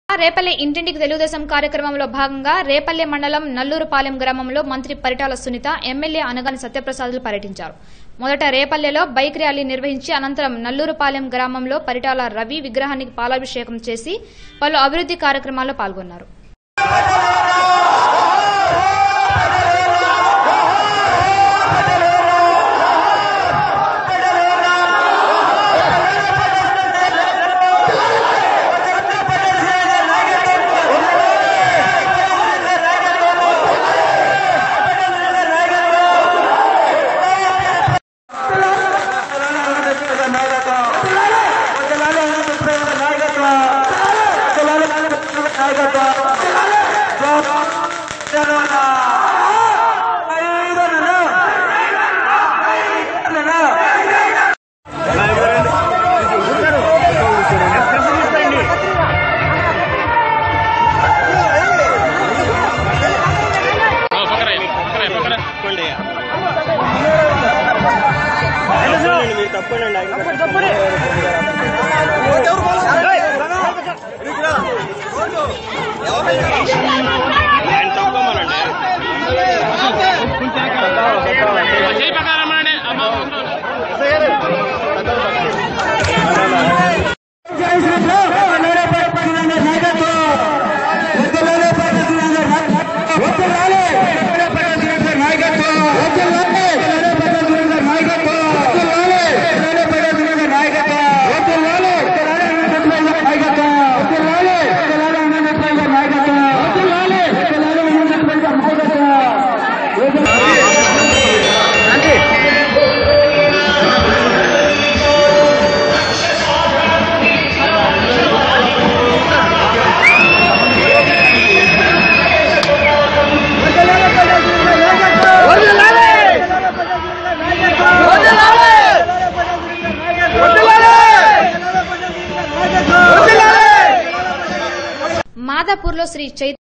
రేపల్లె ఇంటింటికి తెలుగుదేశం కార్యక్రమంలో భాగంగా రేపల్లె మండలం నల్లూరుపాలెం గ్రామంలో మంత్రి పరిటాల సునీత ఎమ్మెల్యే అనగాని సత్యప్రసాద్లు పర్యటించారు మొదట రేపల్లెలో బైక్ ర్యాలీ నిర్వహించి అనంతరం నల్లూరుపాలెం గ్రామంలో పరిటాల రవి విగ్రహానికి పాలాభిషేకం చేసి పలు అభివృద్ది కార్యక్రమాల్లో పాల్గొన్నారు మీరు తప్పండి ఆయన తప్పమనండి చేయి ప్రకారం అండి అమ్మ మాదాపూర్లో శ్రీ చైతన్య